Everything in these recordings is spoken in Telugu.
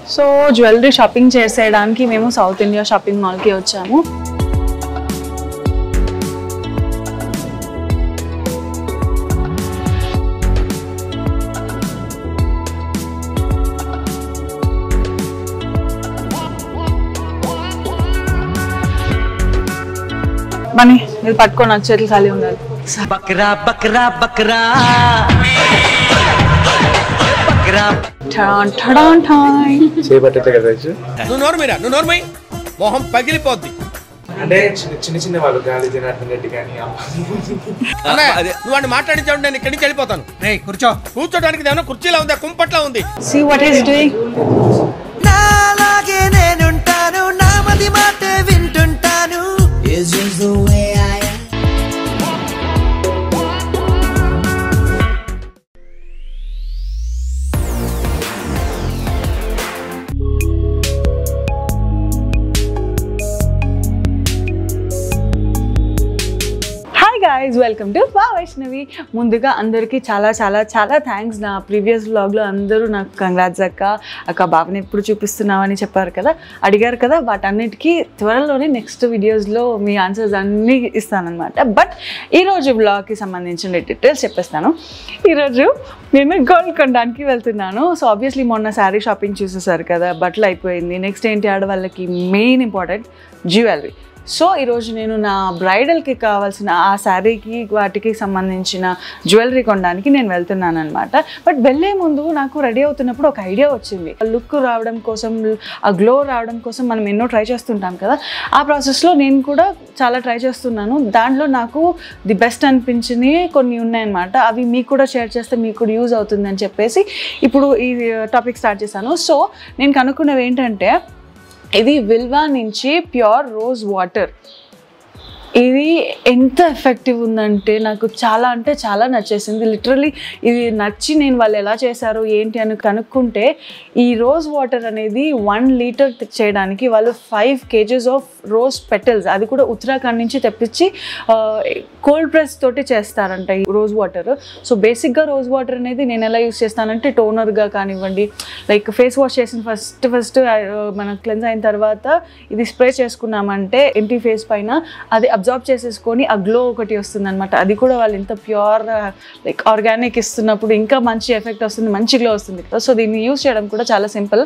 సో జ్యువెలరీ షాపింగ్ చేసేయడానికి మేము సౌత్ ఇండియా షాపింగ్ మాల్కి వచ్చాము మనీ ఇది పట్టుకొని నాకు చేతులు ఖాళీ ఉండాలి బక్రా బక్రా బక్రా బక్రా ఠడాన్ ఠడాన్ ఠాయ్. చేపట్టే కదా రైస్ నువ్వు నోరు మీరా నువ్వు నోరు మై మొహం పగిలిపోద్ది అంటే చిన్న చిన్న చిన్న వాళ్ళు గాలి తినట్టు కానీ అన్నయ్య, నువ్వు వాడిని మాట్లాడించావు నేను ఇక్కడి నుంచి వెళ్ళిపోతాను కూర్చో కూర్చోడానికి ఏమైనా కుర్చీలా ఉంది కుంపట్లా ఉంది See what he's doing? నాలాగే నేనుంటాను నా మది మాటే వింటుంటాను It's just the way I am. Hi guys welcome to వా వైష్ణవి ముందుగా అందరికీ చాలా చాలా చాలా థ్యాంక్స్ నా ప్రీవియస్ వ్లాగ్లో అందరూ నాకు కంగ్రాట్స్ అక్క అక్క బాబుని ఎప్పుడు చూపిస్తున్నావని చెప్పారు కదా అడిగారు కదా వాటన్నిటికీ త్వరలోనే నెక్స్ట్ వీడియోస్లో మీ ఆన్సర్స్ అన్నీ ఇస్తానన్నమాట బట్ ఈరోజు వ్లాగ్కి సంబంధించిన డీటెయిల్స్ చెప్పేస్తాను ఈరోజు నేను గోల్డ్ కొనడానికి వెళ్తున్నాను సో ఆబ్వియస్లీ మొన్న శారీ షాపింగ్ చూసేసారు కదా బట్టలు అయిపోయింది నెక్స్ట్ ఏంటి ఆడవాళ్ళకి మెయిన్ ఇంపార్టెంట్ జ్యువెలరీ సో ఈరోజు నేను నా బ్రైడల్కి కావాల్సిన ఆ శారీకి వాటికి సంబంధించిన జ్యువెలరీ కొనడానికి నేను వెళ్తున్నాను అనమాట బట్ వెళ్ళే ముందు నాకు రెడీ అవుతున్నప్పుడు ఒక ఐడియా వచ్చింది లుక్ రావడం కోసం ఆ గ్లో రావడం కోసం మనం ఎన్నో ట్రై చేస్తుంటాం కదా ఆ ప్రాసెస్లో నేను కూడా చాలా ట్రై చేస్తున్నాను దాంట్లో నాకు ది బెస్ట్ అనిపించింది కొన్ని ఉన్నాయన్నమాట అవి మీకు కూడా షేర్ చేస్తే మీకు కూడా యూజ్ అవుతుంది అని చెప్పేసి ఇప్పుడు ఈ టాపిక్ స్టార్ట్ చేశాను సో నేను కనుక్కున్నవి ఏంటంటే ఇది విల్వా నుంచి ప్యూర్ రోజ్ వాటర్ ఇది ఎంత ఎఫెక్టివ్ ఉందంటే నాకు చాలా అంటే చాలా నచ్చేసింది లిటరలీ ఇది నచ్చి నేను వాళ్ళు ఎలా చేశారు ఏంటి అని కనుక్కుంటే ఈ రోజ్ వాటర్ అనేది వన్ లీటర్ చేయడానికి వాళ్ళు five kgs of rose petals అది కూడా ఉత్తరాఖండ్ నుంచి తెప్పించి కోల్డ్ ప్రెస్ తోటి చేస్తారంట ఈ రోజ్ వాటర్ సో బేసిక్గా రోజ్ వాటర్ అనేది నేను ఎలా యూస్ చేస్తానంటే టోనర్గా కానివ్వండి లైక్ ఫేస్ వాష్ చేసిన ఫస్ట్ ఫస్ట్ మన క్లెన్స్ అయిన తర్వాత ఇది స్ప్రే చేసుకున్నామంటే ఎంటీ ఫేస్ పైన అది అబ్జార్బ్ చేసేసుకొని ఆ గ్లో ఒకటి వస్తుంది అనమాట అది కూడా వాళ్ళు ఇంత ప్యూర్ లైక్ ఆర్గానిక్ ఇస్తున్నప్పుడు ఇంకా మంచి ఎఫెక్ట్ వస్తుంది మంచి గ్లో వస్తుంది కదా సో దీన్ని యూస్ చేయడం కూడా చాలా సింపుల్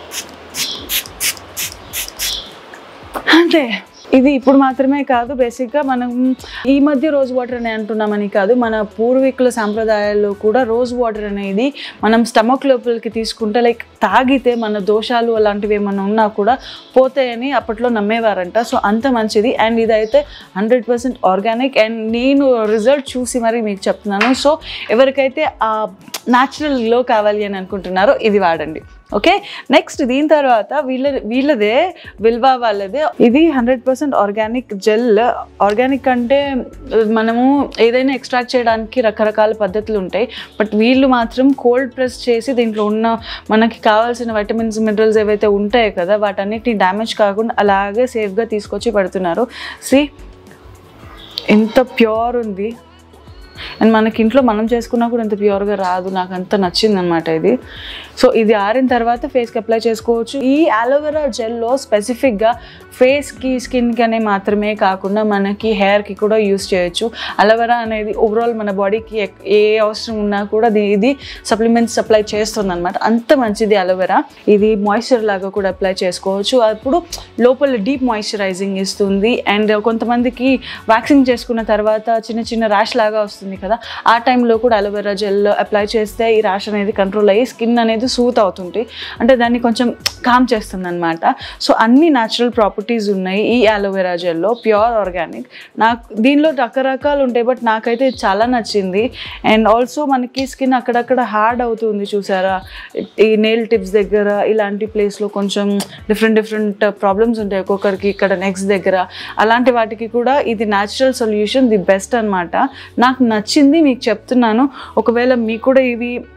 అంతే ఇది ఇప్పుడు మాత్రమే కాదు బేసిక్గా మనం ఈ మధ్య రోజ్ వాటర్ అని అంటున్నామని కాదు మన పూర్వీకుల సాంప్రదాయాల్లో కూడా రోజ్ వాటర్ అనేది మనం స్టమక్ లోపలికి తీసుకుంటే లైక్ తాగితే మన దోషాలు అలాంటివి ఏమైనా ఉన్నా కూడా పోతాయని అప్పట్లో నమ్మేవారంట సో అంత మంచిది అండ్ ఇదైతే హండ్రెడ్ పర్సెంట్ ఆర్గానిక్ అండ్ నేను రిజల్ట్ చూసి మరి మీకు చెప్తున్నాను సో ఎవరికైతే ఆ న్యాచురల్ గ్లో కావాలి అని అనుకుంటున్నారో ఇది వాడండి ఓకే నెక్స్ట్ దీని తర్వాత వీళ్ళ వీళ్ళదే విల్వా వాళ్ళదే ఇది hundred percent organic gel organic అంటే మనము ఏదైనా ఎక్స్ట్రాక్ట్ చేయడానికి రకరకాల పద్ధతులు ఉంటాయి బట్ వీళ్ళు మాత్రం కోల్డ్ ప్రెస్ చేసి దీంట్లో ఉన్న మనకి కావాల్సిన వైటమిన్స్ మినరల్స్ ఏవైతే ఉంటాయో కదా వాటన్నిటిని డ్యామేజ్ కాకుండా అలాగే సేఫ్గా తీసుకొచ్చి పెడుతున్నారు సి ఎంత ప్యూర్ ఉంది అండ్ మనకి ఇంట్లో మనం చేసుకున్నా కూడా ఇంత ప్యూర్గా రాదు నాకు అంత నచ్చింది అనమాట ఇది సో ఇది ఆరిన తర్వాత ఫేస్కి అప్లై చేసుకోవచ్చు ఈ అలోవెరా జెల్లో స్పెసిఫిక్గా ఫేస్కి స్కిన్కి అనే మాత్రమే కాకుండా మనకి హెయిర్కి కూడా యూస్ చేయొచ్చు అలోవెరా అనేది ఓవరాల్ మన బాడీకి ఏ అవసరం ఉన్నా కూడా ఇది ఇది సప్లిమెంట్స్ అప్లై చేస్తుంది అనమాట అంత మంచిది అలోవెరా ఇది మాయిశ్చర్ లాగా కూడా అప్లై చేసుకోవచ్చు అప్పుడు లోపల డీప్ మాయిశ్చరైజింగ్ ఇస్తుంది అండ్ కొంతమందికి వ్యాక్సింగ్ చేసుకున్న తర్వాత చిన్న చిన్న ర్యాష్ లాగా వస్తుంది కదా ఆ టైంలో కూడా అలోవెరా జెల్ అప్లై చేస్తే ఈ ర్యాష్ అనేది కంట్రోల్ అయ్యి స్కిన్ అనేది సూత్ అవుతుంది అంటే దాన్ని కొంచెం కామ్ చేస్తుంది అనమాట సో అన్ని న్యాచురల్ ప్రాపర్టీస్ ఉన్నాయి ఈ అలోవెరా జెల్లో ప్యూర్ ఆర్గానిక్ నాకు దీనిలో రకరకాలు ఉంటాయి బట్ నాకైతే ఇది చాలా నచ్చింది అండ్ ఆల్సో మనకి స్కిన్ అక్కడక్కడ హార్డ్ అవుతుంది చూసారా ఈ నెయిల్ టిప్స్ దగ్గర ఇలాంటి ప్లేస్లో కొంచెం డిఫరెంట్ డిఫరెంట్ ప్రాబ్లమ్స్ ఉంటాయి ఒక్కొక్కరికి ఇక్కడ నెక్స్ట్ దగ్గర అలాంటి వాటికి కూడా ఇది న్యాచురల్ సొల్యూషన్ ది బెస్ట్ అనమాట నాకు నచ్చింది మీకు చెప్తున్నాను ఒకవేళ మీకు కూడా ఇవి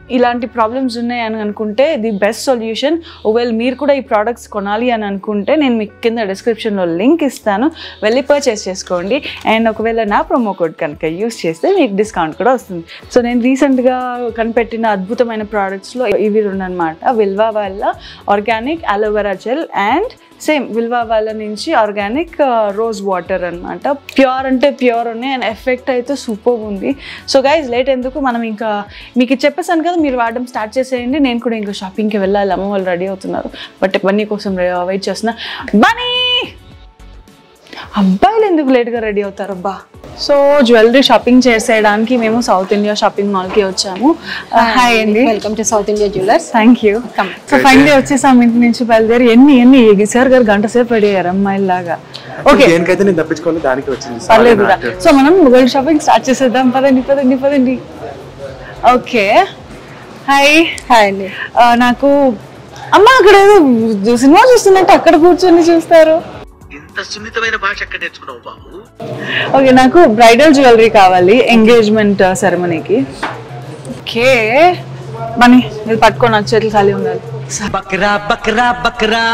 ఇలాంటి ప్రాబ్లమ్స్ ఉన్నాయి అని అనుకుంటే ది బెస్ట్ సొల్యూషన్ ఒకవేళ మీరు కూడా ఈ ప్రోడక్ట్స్ కొనాలి అని అనుకుంటే నేను మీకు కింద డిస్క్రిప్షన్లో లింక్ ఇస్తాను వెళ్ళి పర్చేస్ చేసుకోండి అండ్ ఒకవేళ నా ప్రోమో కోడ్ కనుక యూస్ చేస్తే మీకు డిస్కౌంట్ కూడా వస్తుంది సో నేను రీసెంట్గా కనిపెట్టిన అద్భుతమైన ప్రోడక్ట్స్లో ఇవి రెండు అనమాట విల్వా వాళ్ళ organic aloe vera gel and same Vilvah వాళ్ళ నుంచి ఆర్గానిక్ రోజ్ వాటర్ అన్నమాట ప్యూర్ అంటే ప్యూర్ ఉన్నాయి అండ్ ఎఫెక్ట్ అయితే సూపర్ ఉంది సో గైజ్ లేట్ ఎందుకు మనం ఇంకా మీకు ఇది చెప్పేసాను కదా మీరు వాడడం స్టార్ట్ చేసేయండి నేను కూడా ఇంకా షాపింగ్కి వెళ్ళాలి అమ్మ వాళ్ళు రెడీ అవుతున్నారు బట్ బన్నీ కోసం వెయిట్ చేస్తున్నా బనీ అబ్బాయిలు ఎందుకు లేట్గా రెడీ అవుతారు అబ్బా సో జ్యువెలరీ షాపింగ్ చేసేయడానికి మేము సౌత్ ఇండియా షాపింగ్ మాల్కి వచ్చాము హాయ్ అండి welcome to South India jewellers thank you so finally వచ్చేసాం ఇంటి నుంచి బయలుదేరి ఎన్ని ఎన్ని సార్ గారు గంట సేపు అడిగారు అమ్మాయిలాగా ఓకే దేనికైతే నేను తప్పించుకోవాలి దానికి వచ్చింది పర్లేదు సో మనం మొబైల్ షాపింగ్ స్టార్ట్ చేసేద్దాం పదండి పదండి పదండి ఓకే హాయ్ హాయ్ అండి నాకు అమ్మ అక్కడ ఏదో సినిమా చూస్తున్నట్టు అక్కడ కూర్చొని చూస్తారు ఇంత సున్నితమైన భాష ఎక్కడ నేర్చుకున్నావు బాబు ఓకే నాకు బ్రైడల్ జ్యువెలరీ కావాలి ఎంగేజ్మెంట్ సెరమనీకి ఓకే మనీ మీరు పట్టుకో నాకు చేతులు ఖాళీ ఉండాలి బక్రా బక్రా బక్రా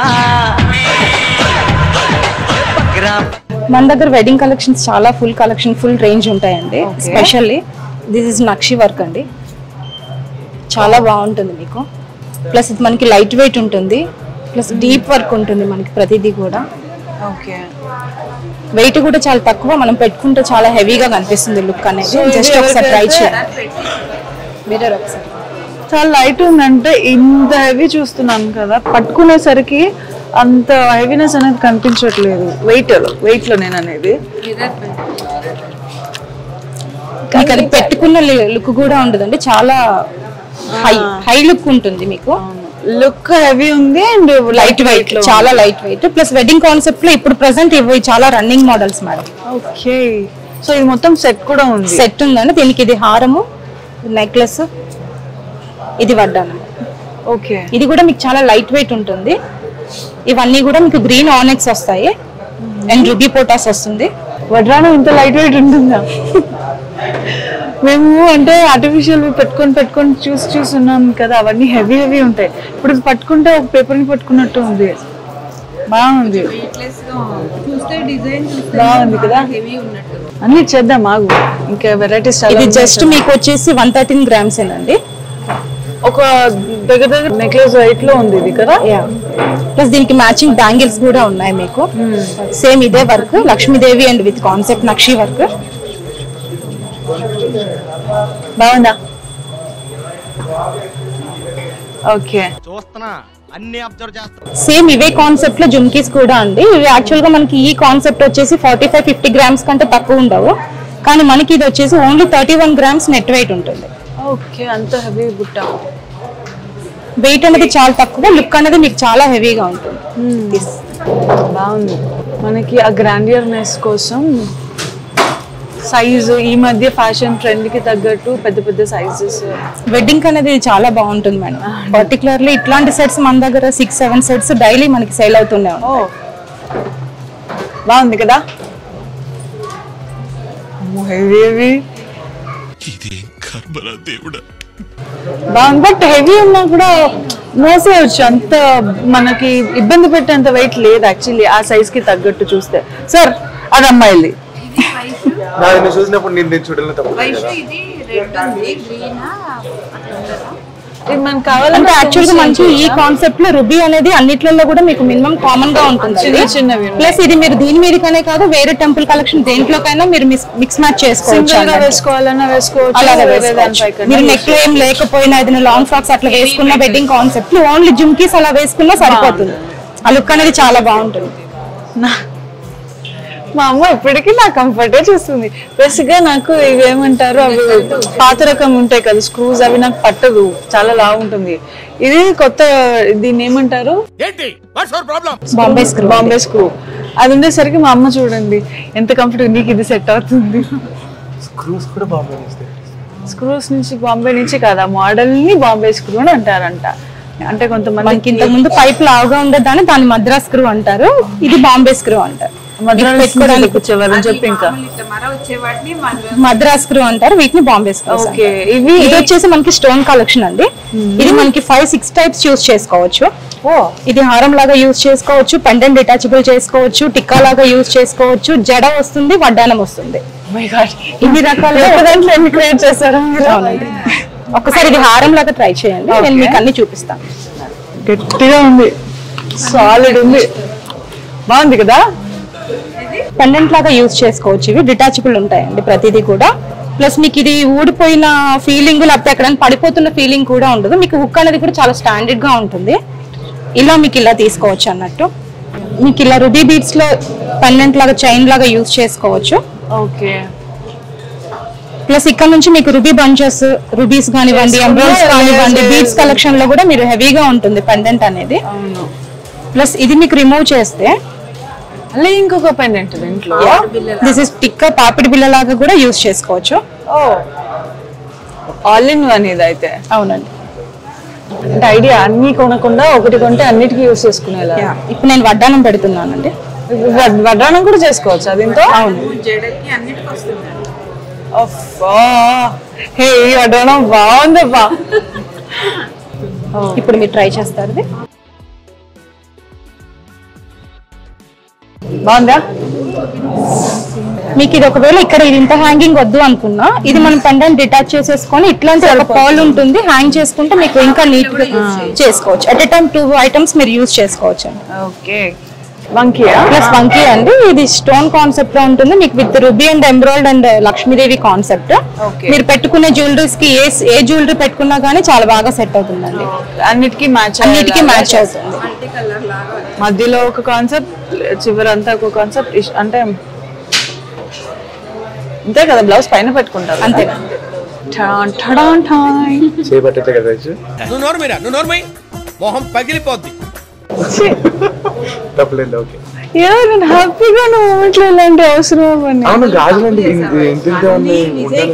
బక్రా మన దగ్గర వెడ్డింగ్ కలెక్షన్స్ చాలా ఫుల్ కలెక్షన్ ఫుల్ రేంజ్ ఉంటాయండి specially this is nakshi work అండి చాలా బాగుంటుంది మీకు ప్లస్ ఇది మనకి లైట్ వెయిట్ ఉంటుంది ప్లస్ డీప్ వర్క్ ఉంటుంది మనకి ప్రతిదీ కూడా ఓకే వెయిట్ కూడా చాలా తక్కువ మనం పెట్టుకుంటే చాలా హెవీగా కనిపిస్తుంది లుక్ అనేది So, ఇది జస్ట్ ఒకసారి ట్రై ఎవరికైతే- చేయండి మిర్రర్ ఒకసారి చాలా లైట్ ఉందంటే ఇంత హెవీ చూస్తున్నాను కదా పట్టుకునేసరికి అంత హెవీనెస్ అనేది కనిపించట్లేదు వెయిట్ వెయిట్ లో నేను అనేది మీకు అది పెట్టుకున్న లుక్ కూడా ఉండదండి చాలా హై హై లుక్ ఉంటుంది మీకు లుక్ హెవీ ఉంది అండ్ లైట్ వెయిట్ చాలా light weight plus wedding concept లో ఇప్పుడు ప్రెసెంట్ ఇవి చాలా running models madam okay so ఇది మొత్తం సెట్ కూడా ఉంది సెట్ ఉందండి దీనికి ఇది హారము నెక్లెస్ ఇది వడ్డాను ఓకే ఇది కూడా మీకు చాలా లైట్ వెయిట్ ఉంటుంది ఇవన్నీ కూడా మీకు గ్రీన్ ఆనెక్స్ వస్తాయి అండ్ రుబీ పోటాస్ వస్తుంది వడ్రానం ఇంత లైట్ వెయిట్ ఉంటుందా మేము అంటే ఆర్టిఫిషియల్ పెట్టుకొని పెట్టుకొని చూసి చూస్తున్నాం కదా అవన్నీ హెవీ హెవీ ఉంటాయి ఇప్పుడు ఇది పట్టుకుంటే ఒక పేపర్ని పట్టుకున్నట్టు ఉంది బాగుంది బాగుంది కదా అన్ని చేద్దాం ఆగు ఇంకా వెరైటీస్ ఇది జస్ట్ మీకు వచ్చేసి వన్ థర్టీన్ గ్రామ్స్ అండి ఒక దగ్గర దగ్గర నెక్లెస్ వెయిట్ లో ఉంది ఇది కదా ప్లస్ దీనికి మ్యాచింగ్ బ్యాంగిల్స్ కూడా ఉన్నాయి మీకు సేమ్ ఇదే work Lakshmidevi and with concept nakshi work బాగుందా ఓకే చూస్తున్నా అన్ని అబ్జర్వ్ చేస్తున్నా సేమ్ ఇవే కాన్సెప్ట్ లో జుమ్కీస్ కూడా అండి ఇవి యాక్చువల్ గా మనకి ఈ కాన్సెప్ట్ వచ్చేసి ఫార్టీ ఫైవ్ ఫిఫ్టీ గ్రామ్స్ కంటే తక్కువ ఉండవు కానీ మనకి ఇది వచ్చేసి only thirty one grams net weight ఉంటుంది ఓకే అంత హెవీ బుట్ట వెయిట్ అనేది చాలా తక్కువ లుక్ అనేది మీకు చాలా హెవీగా ఉంటుంది This. బాగుంది మనకి ఆ గ్రాండియర్నెస్ కోసం సైజు ఈ మధ్య ఫ్యాషన్ ట్రెండ్ కి తగ్గట్టు పెద్ద పెద్ద సైజెస్ వెడ్డింగ్ అనేది ఇది చాలా బాగుంటుంది మేడం పర్టికులర్లీ ఇట్లాంటి సెట్స్ మన దగ్గర సిక్స్ సెవెన్ సెట్స్ డైలీ మనకి సేల్ అవుతూనే ఉంటాయి ఓ బాగుంది కదా హెవీ హెవీ బాగుంది బట్ హెవీ ఉన్నా కూడా మోసేయచ్చు అంత మనకి ఇబ్బంది పెట్టేంత వెయిట్ లేదు యాక్చువల్లీ ఆ సైజ్ కి తగ్గట్టు చూస్తే సార్ అది అమ్మాయిది నేను చూసినప్పుడు నేను నేను చూడలేదు తప్పు కదా ఇది మనకు అంటే కావాలంటే యాక్చువల్ గా మనకి ఈ కాన్సెప్ట్ లో రుబీ అనేది అన్నిట్లలో కూడా మీకు మినిమం కామన్ గా ఉంటుంది చిన్న చిన్నవి ఉన్నాయి. ప్లస్ ఇది మీరు దీని మీదకనే కాదు వేరే టెంపుల్ కలెక్షన్ దేంట్లోకైనా మీరు మిక్స్ మ్యాచ్ చేసుకోవచ్చు సింగిల్ గా అన్నట్టు. వేసుకోవాలన్నా వేసుకోవచ్చు అలాగే వేరే వేసుకోవచ్చు. దానిపై కన్నా మీరు నెక్ లో ఏం లేకపోయినా ఏదైనా లాంగ్ ఫ్రాక్స్ అట్లా వేసుకున్న వెడ్డింగ్ కాన్సెప్ట్ ఓన్లీ జుమ్కీస్ అలా వేసుకున్నా సరిపోతుంది ఆ లుక్ అనేది చాలా బాగుంటుంది నా- మా అమ్మ ఇప్పటికీ నా కంఫర్టే చూస్తుంది బేసిక్ గా నాకు ఇవి ఏమంటారు అవి పాత రకం ఉంటాయి కదా స్క్రూస్ అవి నాకు పట్టదు చాలా లావు ఉంటుంది ఇది కొత్త దీన్ని ఏమంటారు ఏంటి what's your problem Bombay screw Bombay screw అది ఉండేసరికి మా అమ్మ చూడండి ఎంత కంఫర్ట్ నీకు ఇది సెట్ అవుతుంది స్క్రూస్ కూడా బాగా వస్తాయి స్క్రూస్ నుంచి బాంబే నుంచి కాదు ఆ మోడల్ ని బాంబే స్క్రూ అని అంటారంట అంటే కొంతమంది మనకి ఇంతకు ముందు పైప్ లావుగా ఉండేదాన్ని దాన్ని మద్రాస్ స్క్రూ అంటారు ఇది బాంబే స్క్రూ అంటారు మధ్యలో మీకు పెట్టుకోవడానికి కూర్చోవాలని చెప్పి ఇంకా మద్రాస్ స్క్రూ అంటారు వీటిని బాంబే స్క్రూస్ ఓకే అంటారు. ఇవి ఇది వచ్చేసి మనకి స్టోన్ కలెక్షన్ అండి ఇది మనకి ఫైవ్ సిక్స్ టైప్స్ యూస్ చేసుకోవచ్చు ఓ ఇది హారం లాగా యూస్ చేసుకోవచ్చు పెండెంట్ డిటాచబుల్ చేసుకోవచ్చు టిక్కా లాగా యూస్ చేసుకోవచ్చు జడ వస్తుంది వడ్డానం వస్తుంది మై గాడ్ ఇన్ని రకాల దాంట్లో ఎన్ని క్రియేట్ చేస్తారా మీరు అవునండి ఒకసారి ఇది హారం లాగా ట్రై చేయండి నేను Okay. మీకు అన్ని చూపిస్తాను గట్టిగా ఉంది సాలిడ్ ఉంది బాగుంది కదా పెండెంట్ లాగా యూజ్ చేసుకోవచ్చు ఇవి డిటాచబుల్ ఉంటాయండి ప్రతిదీ కూడా ప్లస్ మీకు ఇది ఊడిపోయిన ఫీలింగ్ లేకపోతే ఎక్కడైనా పడిపోతున్న ఫీలింగ్ కూడా ఉండదు మీకు హుక్ అనేది కూడా చాలా స్టాండర్డ్ గా ఉంటుంది ఇలా మీకు ఇలా తీసుకోవచ్చు అన్నట్టు మీకు ఇలా రుబీ బీడ్స్ లో పెండెంట్ లాగా చైన్ లాగా యూజ్ చేసుకోవచ్చు ఓకే ప్లస్ ఇక్కడ నుంచి మీకు రుబీ బంచెస్ రుబీస్ కానివ్వండి ఎంబ్రాయిడ్స్ కానివ్వండి బీడ్స్ కలెక్షన్ లో కూడా మీరు హెవీగా ఉంటుంది పెండెంట్ అనేది అవును ప్లస్ ఇది మీకు రిమూవ్ చేస్తే మళ్ళీ ఇంకొక పెండెంట్ దీంట్లో దిస్ ఇస్ టిక్క పాపిడి బిల్ల లాగా కూడా యూజ్ చేసుకోవచ్చు ఓ ఆల్ ఇన్ వన్ ఇది అయితే అవునండి అంటే ఐడియా అన్ని కొనకుండా ఒకటి కొంటే అన్నిటికీ యూస్ చేసుకునేలా యా, ఇప్పుడు నేను వడ్డానం పెడుతున్నానండి వడ్- వడ్డానం కూడా చేసుకోవచ్చా దీంతో అవును అబ్బా. హే ఈ వడ్డానం బాగుందబ్బా ఇప్పుడు మీరు ట్రై చేస్తారు ఇది. బాగుందా మీకు ఇది ఒకవేళ ఇక్కడ ఇది ఇంత హ్యాంగింగ్ వద్దు అనుకున్నా ఇది మనం పెండెంట్ డిటాచ్ చేసేసుకొని ఇట్లాంటి ఒక పాల్ ఉంటుంది హ్యాంగ్ చేసుకుంటే మీకు ఇంకా నీట్ గా చేసుకోవచ్చు at a time two items మీరు యూజ్ చేసుకోవచ్చు అండి ఓకే వంకియా ప్లస్ వంకీ అండి ఇది స్టోన్ కాన్సెప్ట్ లో ఉంటుంది మీకు with ruby and emerald and Lakshmidevi concept Okay. మీరు పెట్టుకునే జ్యువెలరీస్ కి ఏ ఏ జ్యువెలరీ పెట్టుకున్నా గానీ చాలా బాగా సెట్ అవుతుందండి అన్నిటికీ మ్యాచ్ అన్నిటికీ మ్యాచ్ అవుతుంది మధ్యలో ఒక కాన్సెప్ట్ చివరంతా ఒక కాన్సెప్ట్ అంటే అంతే కదా బ్లౌజ్ పైన పెట్టుకుంటారు అంతే ఠాన్ ఠడాన్ ఠాయ్. చేపట్టితే కదా రైజు నువ్వు నోరుమీరా నువ్వు నోరుమై మొహం పగిలిపోద్ది ఛీ, తప్పలేదు ఓకే ఏ నేను హ్యాపీగా మూమెంట్లో ఇలాంటి అవసరం అవన్నీ అవును గాజులండి ఇంత ఇంత ఉన్నాయి ఉండాలి.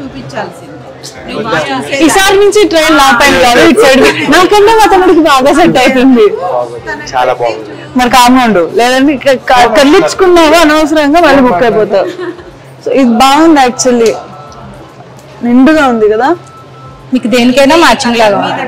ఈసారి నుంచి ట్రైన్ నా పైన కాదు ఇటు సైడ్ నాకంటే మా తమ్ముడికి బాగా సెట్ అవుతుంది చాలా బాగుంది మరి కామండు లేదంటే ఇక క- కళ్ళించుకున్నావు అనవసరంగా మళ్ళీ బుక్ అయిపోతావు సో ఇది బాగుంది యాక్చువల్లీ నిండుగా ఉంది కదా మీకు దేనికైనా మ్యాచింగ్ లాగా ఉంటుంది.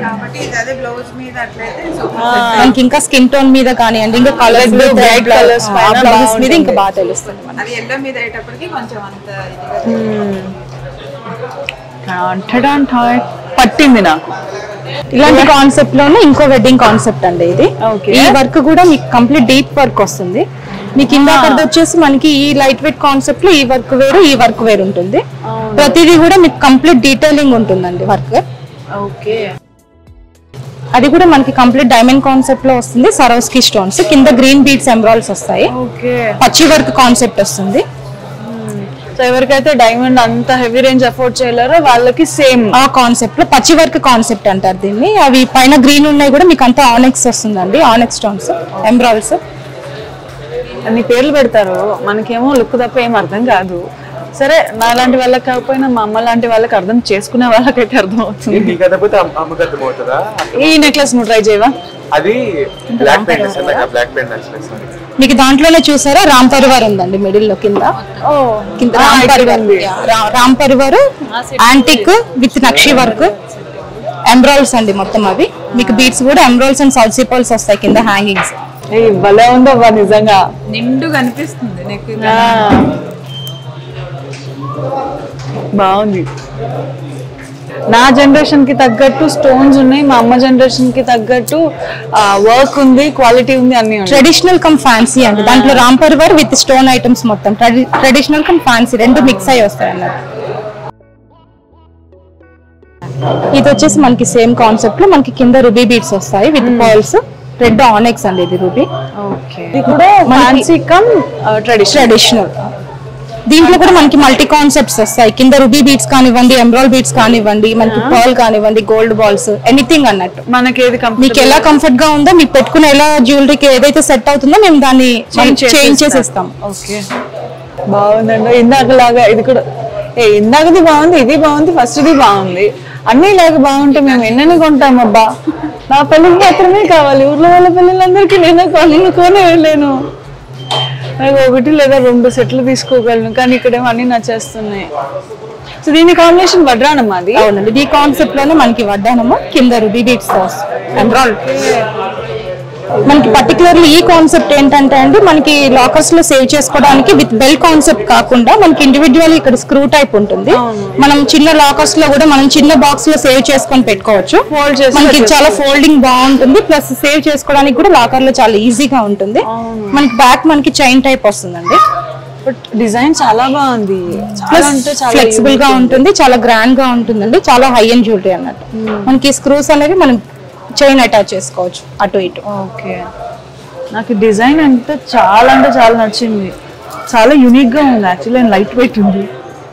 మనకి ఇంకా స్కిన్ టోన్ మీద కానివ్వండి ఇంకా కలర్స్ Red, bright colours పైన బ్లౌజెస్ మీద బాగుంటుంది. ఇంకా బాగా తెలుస్తుంది మనకి. అది ఎల్లో మీద అయ్యేటప్పటికి కొంచెం అంత ఇదిగా ఠాన్ ఠడాన్ ఠాయ్. పట్టింది నాకు ఇలాంటి కాన్సెప్ట్ లోనే ఇంకో వెడ్డింగ్ కాన్సెప్ట్ అండి ఇది Okay. ఈ వర్క్ కూడా మీకు కంప్లీట్ డీప్ వర్క్ వస్తుంది మీకు ఇందాకది వచ్చేసి మనకి ఈ లైట్ వెయిట్ కాన్సెప్ట్ లో ఈ వర్క్ వేరు ఈ వర్క్ వేరు ఉంటుంది ప్రతిదీ కూడా మీకు కంప్లీట్ డీటెయిలింగ్ ఉంటుందండి వర్క్ ఓకే అది కూడా మనకి కంప్లీట్ డైమండ్ కాన్సెప్ట్ లో వస్తుంది సరోస్కి స్టోన్స్ కింద గ్రీన్ బీడ్స్ ఎంబ్రాయిల్స్ వస్తాయి ఓకే పచ్చి వర్క్ కాన్సెప్ట్ వస్తుంది సో ఎవరికైతే డైమండ్ అంత హెవీ రేంజ్ అఫోర్డ్ చేయలేరో వాళ్ళకి సేమ్ ఆ కాన్సెప్ట్ లో పచ్చి వర్క్ కాన్సెప్ట్ అంటారు దీన్ని అవి పైన గ్రీన్ ఉన్నాయి కూడా మీకు అంతా ఆనెక్స్ వస్తుందండి ఆనెక్స్ స్టోన్స్ ఎంబ్రాయిల్స్ అన్ని పేర్లు పెడతారు మనకేమో లుక్ తప్ప ఏం అర్థం కాదు సరే నా లాంటి వాళ్ళకి కాకపోయినా మా అమ్మ లాంటి వాళ్ళకి అర్థం చేసుకునే వాళ్ళకైతే అర్థం అవుతుంది నీకు అర్థమైతే అమ్మ- అమ్మకి అర్థమవుతుందా ఈ నెక్లెస్ నువ్వు ట్రై చేయవా అది బ్లాక్ పెయింట్ ఇస్తాను నాకు బ్లాక్ పెయింట్ నచ్చలేదు సారీ మీకు దాంట్లోనే చూసారా రామ్ పరివార్ ఉందండి మిడిల్ లో కింద ఓ కింద ఆ, రామ్ ఇక్కడ పరివార్ ఉంది. యా, రా- Ram Parivar antique with nakshi work emeralds అండి మొత్తం అవి మీకు బీట్స్ కూడా ఎంబ్రాయిల్స్ అండ్ సౌత్ సిపల్స్ వస్తాయి కింద హ్యాంగింగ్స్ ఏయ్, భలే ఉందబ్బా నిజంగా నిండు కనిపిస్తుంది నెక్ ఆ. బాగుంది నా జనరేషన్ కి తగ్గట్టు స్టోన్స్ ఉన్నాయి మా అమ్మ జనరేషన్ కి తగ్గట్టు వర్క్ ఉంది క్వాలిటీ ఉంది అన్ని ఉన్నాయి ట్రెడిషనల్ కమ్ ఫ్యాన్సీ అండి దాంట్లో Ram Parivar with stone items మొత్తం ట్రెడిషనల్ కమ్ ఫ్యాన్సీ రెండు మిక్స్ అయ్యి వస్తాయి అన్నట్టు ఇది వచ్చేసి మనకి సేమ్ కాన్సెప్ట్ లో మనకి కింద రుబీ బీట్స్ వస్తాయి విత్ పర్ల్స్ రెడ్ ఆనెక్స్ అండి ఇది రూబీ ఓకే ఇది కూడా ఫ్యాన్సీ కమ్ ట్రెడిషన్ ట్రెడిషనల్ దీంట్లో కూడా మనకి మల్టీ కాన్సెప్ట్స్ వస్తాయి కింద రుబీ బీట్స్ కానివ్వండి ఎమరాల్ బీట్స్ కానివ్వండి మనకి పర్ల్ కానివ్వండి గోల్డ్ బాల్స్ ఎనీథింగ్ అన్నట్టు మనకి ఏది మీకు ఎలా కంఫర్ట్ గా ఉందో మీకు పెట్టుకునే ఎలా జ్యువెలరీకి ఏదైతే సెట్ అవుతుందో మేము దాన్ని చేంజ్ చేసేస్తాం ఓకే బాగుందండి ఇందాక లాగా ఇది కూడా ఏ ఇందాకది బాగుంది ఇది బాగుంది ఫస్ట్ ఇది బాగుంది అన్ని ఇలాగ బాగుంటే మేము ఎన్నెన్ని కొంటాం అబ్బా నా పెళ్ళికి మాత్రమే కావాలి ఊర్లో వాళ్ళ పెళ్ళిళ్ళందరికీ నేను కొనుక్కొని వెళ్ళాను నాకు ఒకటి లేదా రెండు సెట్లు తీసుకోగలను కానీ ఇక్కడేమో అన్ని నచ్చేస్తున్నాయి సో దీని కాంబినేషన్ వడ్రానం అది అవునండి ఈ కాన్సెప్ట్ లోనే మనకి వడ్డానము కింద రుబీ బీట్స్ ఎంబ్రాయిడ్ మనకి పర్టికులర్లీ ఈ కాన్సెప్ట్ ఏంటంటే అండి మనకి లాకర్స్ లో సేవ్ చేసుకోవడానికి విత్ బెల్ కాన్సెప్ట్ కాకుండా మనకి ఇండివిజువల్ ఇక్కడ స్క్రూ టైప్ ఉంటుంది మనం చిన్న లాకర్స్ లో కూడా మనం చిన్న బాక్స్ లో సేవ్ చేసుకొని పెట్టుకోవచ్చు Fold చేసి మనకి పెట్టేసుకోవచ్చు. చాలా ఫోల్డింగ్ బాగుంటుంది ప్లస్ సేవ్ చేసుకోవడానికి కూడా లాకర్ లో చాలా ఈజీగా ఉంటుంది మనకి బ్యాక్ మనకి చైన్ టైప్ వస్తుందండి బట్ డిజైన్ చాలా బాగుంది చాలా ప్లస్ అంటే చాలా ఫ్లెక్సిబుల్ గా ఉంటుంది చాలా గ్రాండ్ గా ఉంటుందండి చాలా హై అండ్ జ్యువెలరీ అన్నట్టు మనకి స్క్రూస్ అనేవి మనం చైన్ అటాచ్ చేసుకోవచ్చు అటు ఇటు ఓకే నాకు డిజైన్ అంటే చాలా అంటే చాలా నచ్చింది చాలా యూనిక్ గా ఉంది యాక్చువల్లీ లైట్ వెయిట్ ఉంది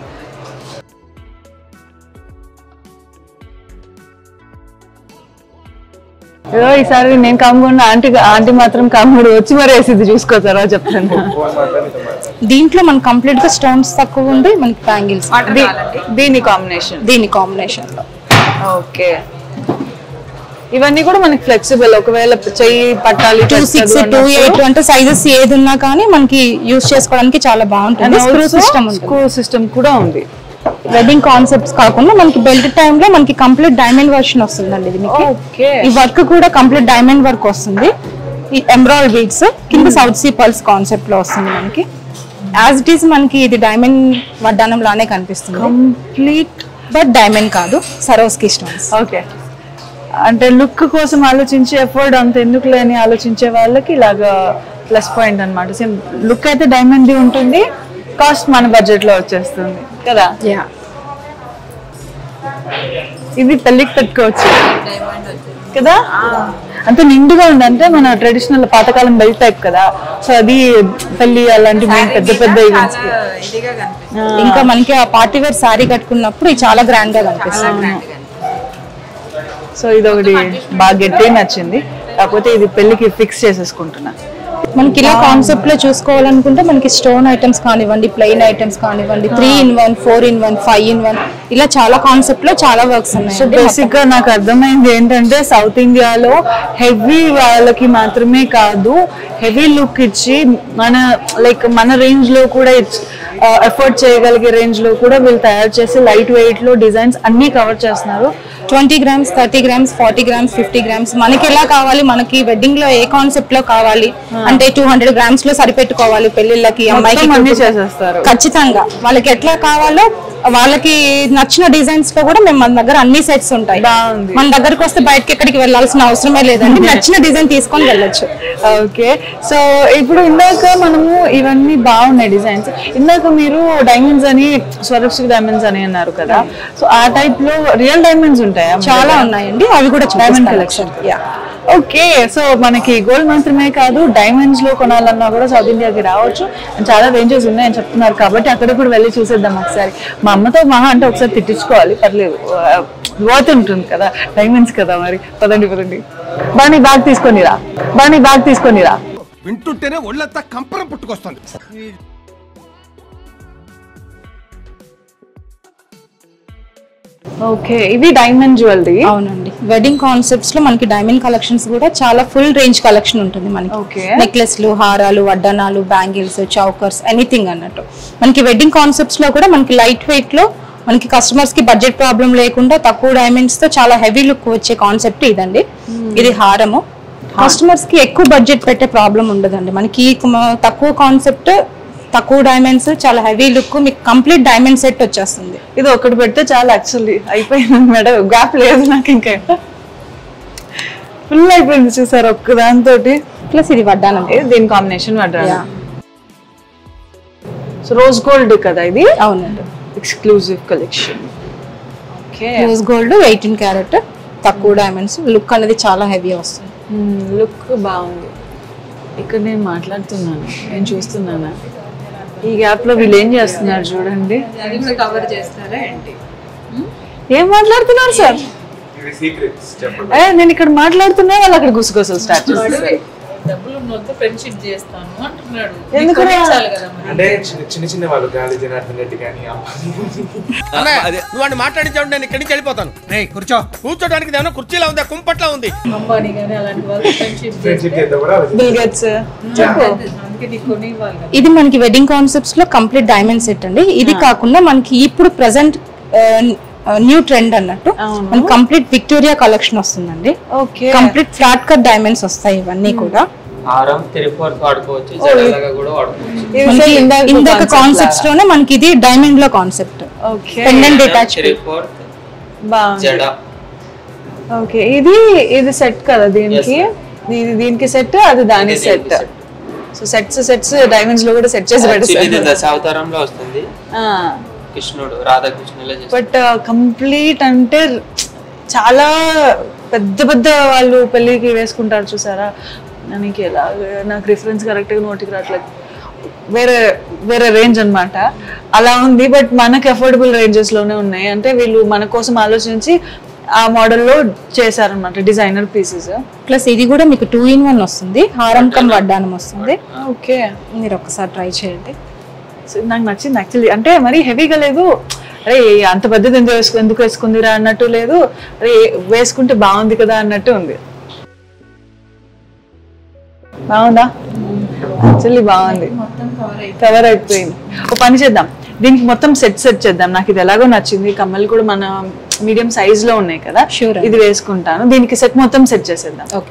ఏదో ఈసారి నేను కమ్ముకున్న ఆంటీ ఆంటీ మాత్రం కమ్ముడు వచ్చి మరి వేసింది చూసుకోతారా చెప్తాను ఫోన్ మాట్లాడి మాట్లాడి దీంట్లో మనకి కంప్లీట్ గా స్టోన్స్ తక్కువ ఉండి మనకి బ్యాంగిల్స్ దీ- దీని కాంబినేషన్ దీని కాంబినేషన్ లో ఓకే ఇవన్నీ కూడా మనకి ఫ్లెక్సిబుల్ ఒకవేళ చెయ్యి పట్టాలి టూ సిక్స్ టూ ఎయిట్ అంటే సైజెస్ ఏది ఉన్నా కానీ మనకి యూస్ చేసుకోవడానికి చాలా బాగుంటుంది స్క్రూ సిస్టమ్ ఉంటుంది స్క్రూ సిస్టమ్ కూడా ఉంది వెడ్డింగ్ కాన్సెప్ట్స్ కాకుండా మనకి బెల్ట్ టైమ్ లో మనకి కంప్లీట్ డైమండ్ వర్షన్ వస్తుందండి ఇది మీకు ఓకే ఈ వర్క్ కూడా కంప్లీట్ డైమండ్ వర్క్ వస్తుంది ఈ ఎంబ్రాయిడ్ బీడ్స్ కింద సౌత్ సీ పల్స్ కాన్సెప్ట్ లో వస్తుంది మనకి యాజ్ ఇట్ ఈస్ మనకి ఇది డైమండ్ వడ్డానం లానే కనిపిస్తుంది కంప్లీట్ బట్ డైమండ్ కాదు సరోస్కి స్టోన్స్ ఓకే అంటే లుక్ కోసం ఆలోచించే ఎఫర్ట్ అంత ఎందుకు లేని ఆలోచించే వాళ్ళకి ఇలాగా ప్లస్ పాయింట్ అనమాట సేమ్ లుక్ అయితే డైమండ్ ఉంటుంది కాస్ట్ మన బడ్జెట్ లో వచ్చేస్తుంది కదా యా ఇది పెళ్ళికి పెట్టుకోవచ్చు కదా అంత నిండుగా ఉంది అంటే మన ట్రెడిషనల్ పాతకాలం బెల్ట్ టైప్ కదా సో అది పెళ్లి అలాంటి పెద్ద పెద్ద ఈవెంట్స్ కి చాలా ఇదిగా కనిపిస్తుంది ఇంకా మనకి ఆ పార్టీ వేర్ శారీ కట్టుకున్నప్పుడు ఇది చాలా గ్రాండ్ గా కనిపిస్తుంది సో ఇది ఒకటి బాగా గట్టి నచ్చింది కాకపోతే ఇది పెళ్లికి ఫిక్స్ చేసేసుకుంటున్నా మనకి ఇలా కాన్సెప్ట్ లో చూసుకోవాలనుకుంటే మనకి స్టోన్ ఐటమ్స్ కానివ్వండి ప్లెయిన్ ఐటమ్స్ కానివ్వండి three in one four in one five in one ఇలా చాలా కాన్సెప్ట్ లో చాలా వర్క్స్ సో ఉన్నాయి బేసిక్ గా నాకు అర్థమైంది ఏంటంటే సౌత్ ఇండియాలో హెవీ వాళ్ళకి మాత్రమే కాదు హెవీ లుక్ ఇచ్చి మన లైక్ మన రేంజ్ లో కూడా ఎఫర్ట్ చేయగలిగే రేంజ్ లో కూడా వీళ్ళు తయారు చేసి లైట్ వెయిట్ లో డిజైన్స్ అన్ని కవర్ చేస్తున్నారు twenty grams thirty grams forty grams fifty grams మనకి ఎలా కావాలి మనకి వెడ్డింగ్ లో ఏ కాన్సెప్ట్ లో కావాలి అంటే టూ హండ్రెడ్ గ్రామ్స్ లో సరిపెట్టుకోవాలి పెళ్లిళ్ళకి అమ్మాయికి మొత్తం అన్ని కూతురు- చేసేస్తారు ఖచ్చితంగా వాళ్ళకి ఎట్లా కావాలో వాళ్ళకి నచ్చిన డిజైన్స్ లో కూడా మేము మన దగ్గర అన్ని సెట్స్ ఉంటాయి బాగుంది. మన దగ్గరకు వస్తే బయటకి ఎక్కడికి వెళ్ళాల్సిన అవసరమే లేదండి నచ్చిన డిజైన్ తీసుకొని వెళ్ళొచ్చు ఓకే సో ఇప్పుడు ఇందాక మనము ఇవన్నీ బాగున్నాయి డిజైన్స్ ఇందాక మీరు డైమండ్స్ అని స్వరక్షిక డైమండ్స్ అని అన్నారు కదా సో ఆ టైప్ లో రియల్ డైమండ్స్ ఉంటాయా మీ చాలా దగ్గర? ఉన్నాయండి అవి కూడా diamond collection collection okay so మనకి గోల్డ్ మాత్రమే కాదు డైమండ్స్ లో కొనాలన్నా కూడా సౌత్ ఇండియాకి రావచ్చు And చాలా రేంజెస్ ఉన్నాయని చెప్తున్నారు కాబట్టి అక్కడ కూడా వెళ్ళి చూసేద్దాం ఒకసారి మా అమ్మతో మహా అంటే ఒకసారి తిట్టించుకోవాలి పర్లేదు వర్త్ ఉంటుంది కదా డైమండ్స్ కదా మరి పదండి పదండి బాగా బ్యాగ్ తీసుకొనిరా బాగా బ్యాగ్ తీసుకొనిరా వింటుంటేనే ఒళ్ళంతా కంపరం పుట్టుకొస్తుంది ఓకే ఇది డైమండ్ జ్యువెలరీ అవునండి వెడ్డింగ్ కాన్సెప్ట్స్ లో మనకి డైమండ్ కలెక్షన్స్ కూడా చాలా ఫుల్ రేంజ్ కలెక్షన్ ఉంటుంది మనకి Okay. నెక్లెస్లు హారాలు వడ్డానాలు బ్యాంగిల్స్ చౌకర్స్ ఎనీథింగ్ అన్నట్టు మనకి వెడ్డింగ్ కాన్సెప్ట్స్ లో కూడా మనకి లైట్ వెయిట్ లో మనకి కస్టమర్స్ కి బడ్జెట్ ప్రాబ్లం లేకుండా తక్కువ డైమండ్స్ తో చాలా హెవీ లుక్ వచ్చే కాన్సెప్ట్ ఇదండి ఇది హారము కస్టమర్స్ కి ఎక్కువ బడ్జెట్ పెట్టే ప్రాబ్లం ఉండదండి మనకి ఈ మ- తక్కువ కాన్సెప్ట్ తక్కువ డైమండ్స్ చాలా హెవీ లుక్ మీకు కంప్లీట్ డైమండ్ సెట్ వచ్చేస్తుంది ఇది ఒకటి పెడితే చాలా యాక్చువల్లీ అయిపోయింది మేడం గ్యాప్ లేదు నాకు ఇంకా ఫుల్ అయిపోయింది చూసారు ఒక్క దాంతో ప్లస్ ఇది వడ్డానం దీని కాంబినేషన్ పడ్డాను Yeah. సో రోజ్ గోల్డ్ కదా ఇది అవునండి exclusive collection okay rose gold eighteen carat తక్కువ డైమండ్స్ లుక్ అనేది చాలా హెవీ వస్తుంది లుక్ బాగుంది ఇక్కడ నేను మాట్లాడుతున్నాను నేను చూస్తున్నానా ఈ గ్యాప్ లో వీళ్ళు ఏం చేస్తున్నారు చూడండి అది కూడా కవర్ చేస్తారా ఏంటి ఏం మాట్లాడుతున్నారు సార్ ఇది సీక్రెట్స్ చెప్పండి ఏ నేను ఇక్కడ మాట్లాడుతున్నా వాళ్ళు అక్కడ గుసగుసలు స్టార్ట్ చేస్తారు డబ్బులు ఉన్నంత ఫ్రెండ్షిప్ చేస్తాను అంటున్నాడు ఎందుకు రా? చాలు కదా మరి అంటే చిన్న చిన్న చిన్న వాళ్ళు గాలి జనార్దన్ రెడ్డి కానీ అన్నయ్య, నువ్వు వాడిని మాట్లాడించావు నేను ఇక్కడి నుంచి వెళ్ళిపోతాను రేయ్ కూర్చో కూర్చోడానికి ఏమైనా కుర్చీలా ఉందా కుంపట్లా ఉంది అంబానీ కానీ అలాంటి వాళ్ళు ఫ్రెండ్షిప్ ఫ్రెండ్షిప్ చేద్దాం కూడా బిల్ గేట్స్ చెప్పు అందుకే అందుకే నీకు కొనివ్వాలి కదా ఇది మనకి వెడ్డింగ్ కాన్సెప్ట్స్ లో కంప్లీట్ డైమండ్ సెట్ అండి ఇది కాకుండా మనకి ఇప్పుడు ప్రెసెంట్ న్యూ ట్రెండ్ అన్నట్టు అవును. మనకి కంప్లీట్ విక్టోరియా కలెక్షన్ వస్తుందండి okay complete flat cut diamonds వస్తాయి ఇవన్నీ కూడా హారం త్రీ ఫోర్త్ వాడుకోవచ్చు జడలాగా కూడా వాడుకోవచ్చు మనకి ఇందాక కాన్సెప్ట్స్ లోనే మనకి ఇది డైమండ్ లో concept okay pendant detach three fourth బాగుంది జడ ఓకే ఇది ఇది సెట్ కదా దీనికి ఇది దీనికి సెట్ అది దాని ఇది సెట్ దీనికి సో సెట్స్ సెట్స్ డైమండ్స్ లో కూడా సెట్ చేసి Actually ఇది పెడతారు దశావతారంలో వస్తుంది కృష్ణుడు రాధాకృష్ణులే చేస్తారు బట్ కంప్లీట్ అంటే చాలా పెద్ద పెద్ద వాళ్ళు పెళ్ళికి వేసుకుంటారు చూసారా నాకు ఎలా నాకు రిఫరెన్స్ కరెక్ట్గా నోటికి రావట్లేదు వేరే వేరే రేంజ్ అన్నమాట అలా ఉంది బట్ మనకు అఫోర్డబుల్ రేంజెస్ లోనే ఉన్నాయి అంటే వీళ్ళు మన కోసం ఆలోచించి ఆ మోడల్లో చేశారనమాట డిజైనర్ పీసెస్ ప్లస్ ఇది కూడా మీకు టూ ఇన్ వన్ వస్తుంది హారం కమ్ వడ్డానం వస్తుంది ఓకే మీరు ఒకసారి ట్రై చేయండి సో నాకు నచ్చింది యాక్చువల్లీ అంటే మరీ హెవీగా లేదు అరే అంత పెద్దది ఎందుకు వేసుకు ఎందుకు వేసుకుందిరా అన్నట్టు లేదు అరే వేసుకుంటే బాగుంది కదా అన్నట్టు ఉంది బాగుందా యాక్చువల్లీ బాగుంది కవర్ అయిపోయింది ఓ పని చేద్దాం దీనికి మొత్తం సెట్ సెట్ చేద్దాం నాకు ఇది ఎలాగో నచ్చింది కమ్మలు కూడా మన మీడియం సైజ్ లో ఉన్నాయి కదా Sure. ఇది వేసుకుంటాను దీనికి సెట్ మొత్తం సెట్ చేసేద్దాం ఓకే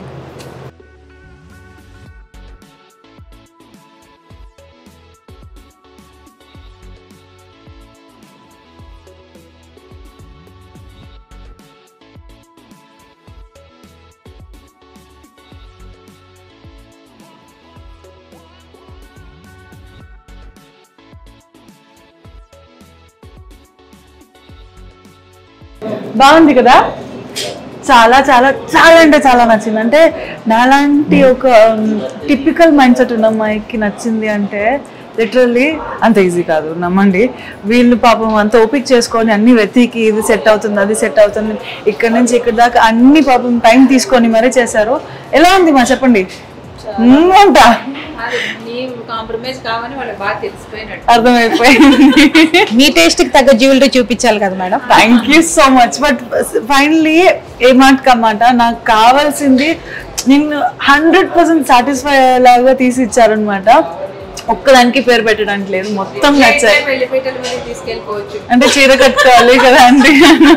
బాగుంది కదా చాలా చాలా చాలా అంటే చాలా నచ్చింది అంటే నాలాంటి ఒక టిపికల్ మైండ్ సెట్ ఉన్న అమ్మాయికి నచ్చింది అంటే లిటరల్లీ అంత ఈజీ కాదు నమ్మండి వీళ్ళు పాపం అంత ఓపిక చేసుకొని అన్ని వెతికి ఇది సెట్ అవుతుంది అది సెట్ అవుతుంది ఇక్కడ నుంచి ఇక్కడ దాకా అన్ని పాపం టైం తీసుకొని మరీ చేశారు ఎలా ఉంది మా చెప్పండి మ్మ్ అంట అది నీవు కాంప్రమైజ్ కావని వాళ్ళకి బాగా తెలిసిపోయినట్టు అర్థమైపోయింది మీ టేస్ట్ కి తగ్గ జ్యువెలరీ చూపించాలి కదా madam thank you so much but finally ఏ మాట కమాట నాకు కావాల్సింది నిన్ను హండ్రెడ్ పర్సెంట్ సాటిస్ఫై అయ్యేలాగా తీసి ఇచ్చారనమాట ఒక్కదానికి పేరు పెట్టడానికి లేదు మొత్తం నచ్చాయి వెళ్ళిపోయేటప్పుడు మళ్ళీ తీసుకెళ్ళిపోవచ్చు అంటే చీర కట్టుకోవాలి కదా అండి